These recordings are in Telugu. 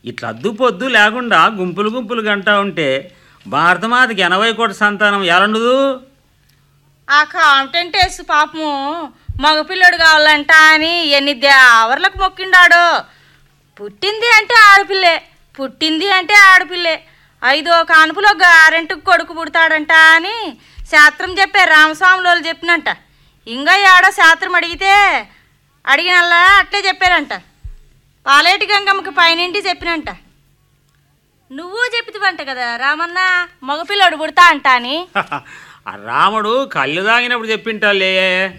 ఇట్లా అద్దు పొద్దు లేకుండా గుంపులు గుంపులు గంటా ఉంటే భారతమాతకి ఎనభై కోట్ల సంతానం ఎలండదు ఆ కాంపిటెంట్ వేసి పాపము మగపిల్లడు కావాలంట అని ఎన్ని దేవర్లకు మొక్కిండాడు పుట్టింది అంటే ఆడపిల్లే పుట్టింది అంటే ఆడపిల్లే ఐదో కానుపులో గారెంటుకు కొడుకు పుడతాడంట అని శాస్త్రం చెప్పే రామస్వాములు వాళ్ళు చెప్పినంట ఇంకా ఏడో శాస్త్రం అడిగితే అడిగినల్లా అట్లే చెప్పారంట పాలేటి గంగమ్మకి పైనింటి చెప్పినంట నువ్వు చెప్పితివంట కదా రామన్న మగపిల్లడు పుడతా అంట అని ఆ రాముడు కళ్ళు తాగినప్పుడు చెప్పింటాలే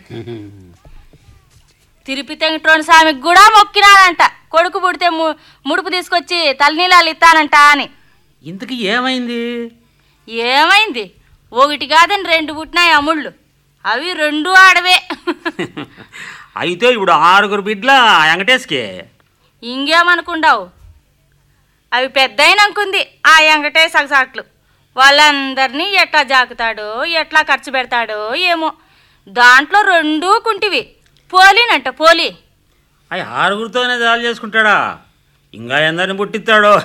తిరుపతి వెంకటరమణ స్వామికి కూడా మొక్కినాడంట కొడుకు పుడితే ము- ముడుపు తీసుకొచ్చి తలనీలాలు ఇస్తానంట అని ఇంతకి ఏమైంది ఏమైంది ఒకటి కాదని రెండు పుట్టినాయి అమ్ముళ్ళు అవి రెండు ఆడవే అయితే ఇప్పుడు ఆరుగురు బిడ్ల వెంకటేష్కే ఇంకేమనుకుండావు అవి పెద్దయిననుకుంది ఆ వెంకటేశ్ సగసాట్లు వాళ్ళందరినీ ఎట్లా జాకుతాడో ఎట్లా ఖర్చు పెడతాడో ఏమో దాంట్లో రెండూ కుంటివి పోలీనంట పోలీ అవి ఆరుగురితోనే జాలు చేసుకుంటాడా ఇంకా ఎందరిని పుట్టిస్తాడో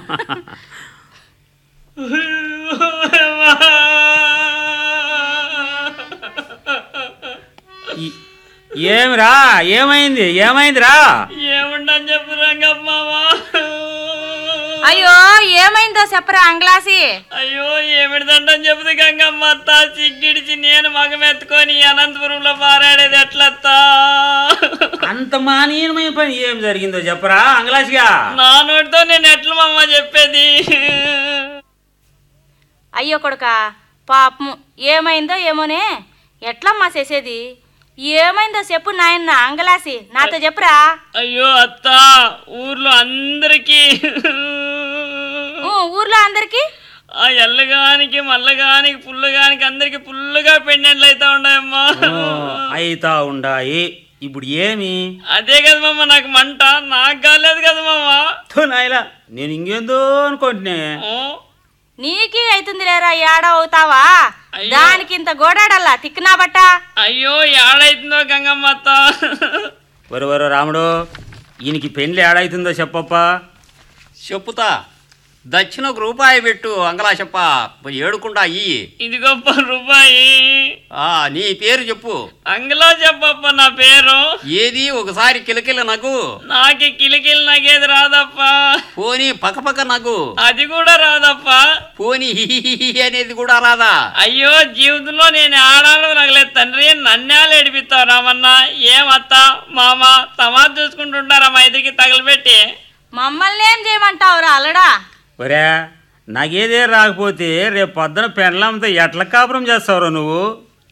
ఈ- ఏమిరా ఏమైంది ఏమైందిరా ఏముండని చెప్పు రంగమ్మావా అయ్యో ఏమైందో చెప్పరా అంగ్లాసి అయ్యో ఏమిటిదంటని చెబుతుంది గంగమ్మ అత్త సిగ్గిడిచి నేను మగమెత్తుకొని అనంతపురంలో పారాడేది ఎట్లత్తా అంత మానీయమైన పని ఏం జరిగిందో చెప్పరా అంగలాసిగా నా నోటితో నేను ఎట్ల మమ్మ చెప్పేది అయ్యో కొడుక పాపం ఏమైందో ఏమోనే ఎట్లమ్మా చేసేది ఏమైందో చెప్పు నాయన్న అంగలాసి నాతో చెప్పురా అయ్యో అత్త ఊర్లో అందరికీ ఊ, ఊర్లో అందరికి ఆ ఎల్లగానికి మల్లగానికి పుల్లగానికి అందరికి పుల్లుగా పెండెంట్లు అయితే ఉన్నాయమ్మా అయితా ఉండాయి ఇప్పుడు ఏమి అదే కదా మామ నాకు మంట నాకు కాలేదు కదా మామ థు నాయలా నేను ఇంకేందో అనుకుంటున్నా ఓ, నీకి అవుతుంది లేరా ఏడ అవుతావా అయ్యో. దానికి ఇంత గోడాడల్లా తిక్కునా బట్ట అయ్యో ఏడైతుందో గంగమ్మ అత్త వరు వరు రాముడు ఈయనకి పెండ్లి ఏడైతుందో చెప్పప్పా చెప్పుతా దక్షిణ ఒక రూపాయి పెట్టు అంగలా చెప్ప ఏడుకుండా అయ్యి ఇది గొప్ప రూపాయి ఆ నీ పేరు చెప్పు అంగలో చెప్పప్ప నా పేరు ఏది ఒకసారి కిలకిల నగు నాకి కిలికిలి నగేది రాదప్ప పోనీ పక్కపక్క నగు అది కూడా రాదప్ప పోనీ హిహిహిహి అనేది కూడా రాదా అయ్యో జీవితంలో నేను ఆడాడు నగలేదు తండ్రి నన్నేళ్ళు ఏడిపిస్తావు రామన్న ఏమత్త మామ తమాజ్ చూసుకుంటుంటారా మా ఇద్దరికి తగలబెట్టి మమ్మల్ని ఏం చేయమంటావురా అల్లడా ఒరే నాకేదే రాకపోతే రేపు పొద్దున పెండ్లంతో ఎట్ల కాపురం చేస్తావురా నువ్వు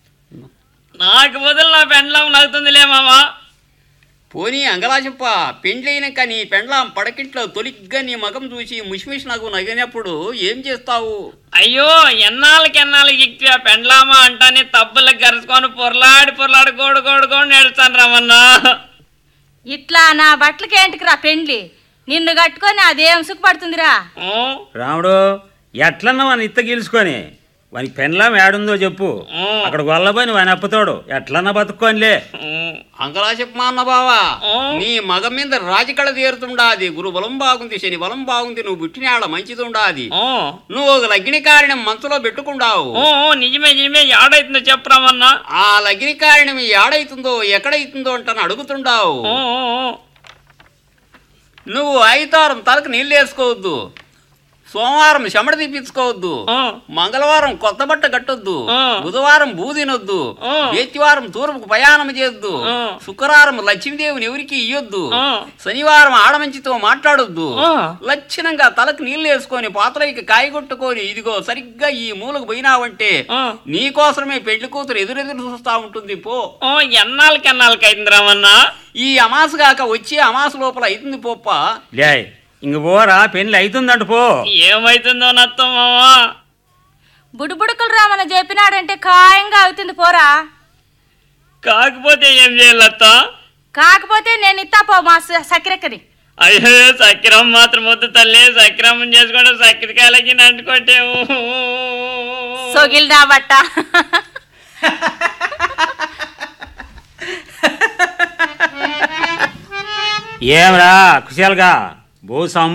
నాకు బదులు నా పెండ్లం నగుతుందిలే మామ పోనీ అంగలా చెప్ప పెండ్లైనాక నీ పెండ్లాం పడకింట్లో తొలిగ్గా నీ మగం చూసి ముషిమిషి నాకు నగినప్పుడు ఏం చేస్తావు అయ్యో ఎన్నాళ్ళకి ఎన్నాళ్ళకి ఇక్కి ఆ పెండ్లామా అంటానే తబ్బులకు గరుచుకొని పొరలాడి పొరలాడి గోడు గోడు గోడు నేడుస్తాను రామన్నా ఇట్లా నా బట్టలకి ఏంటికి రా పెండ్లి నిన్ను కట్టుకొని అదేం సుఖపడుతుందిరా ఓ, రాముడు ఎట్లన్నా వాని ఇత్త గెలుచుకొని వానికి పెండ్లం ఏడుందో చెప్పు అక్కడ గొల్లబోయి వాని అప్పుతాడు ఎట్లన్నా బతుక్కోనిలే ఓ, అంగలా చెప్పమా అన్న బావా ఓ. నీ మగం మీద రాజకళ తీరుతుండాది గురు బలం బాగుంది శని బలం బాగుంది నువ్వు పుట్టినాడ మంచిదుండాది ఓ, నువ్వు ఒక లగ్ని కారణం మనసులో పెట్టుకుండావు ఓ, ఓ, నిజమే నిజమే ఏడైతుందో చెప్పరామన్నా ఆ లగ్ని కారణం ఏడైతుందో ఎక్కడైతుందో అంటాను అడుగుతుండావు ఓ, ఓ, ఓ. నువ్వు ఐతారం తలకు నీళ్ళు వేసుకోవద్దు సోమవారం చెమట తీపించుకోవద్దు ఓ, మంగళవారం కొత్త బట్ట కట్టొద్దు ఆ. బుధవారం బూదినొద్దు ఆ. బేతివారం తూర్పుకు ప్రయాణం చేయొద్దు ఆ. శుక్రవారం లక్ష్మీదేవిని ఎవరికి ఇయ్యొద్దు ఆ. శనివారం ఆడమంచితో మాట్లాడొద్దు ఆ. లక్షణంగా తలకు నీళ్ళు వేసుకొని పాత్రకి కాయగొట్టుకొని ఇదిగో సరిగ్గా ఈ మూలకు పోయినావంటే ఆ. నీకోసమే పెళ్లి కూతురు ఎదురెదురు చూస్తా ఉంటుంది పో ఓ, ఎన్నాళ్ళకి ఎన్నాళ్ళకి అయింది రామన్నా ఈ అమాస కాక వచ్చి అమాస లోపల అవుతుంది పోప్ప లే ఇంక పోరా పెండ్లి అవుతుందంట పో ఏమైతుందో నత్తం మామా బుడుబుడుకులు రామన్న చెప్పినాడంటే ఖాయంగా అవుతుంది పోరా కాకపోతే ఏం చేయాలత్త కాకపోతే నేను ఇత్తా పో మా స- సకిరక్కని అయ్యో సక్రమం మాత్రం వద్దు తల్లి సక్రమం చేసుకుంటే సక్రికాయలకి నంటుకుంటే సొగిల్ బట్ట ఏమరా కుశాలుగా బహు సం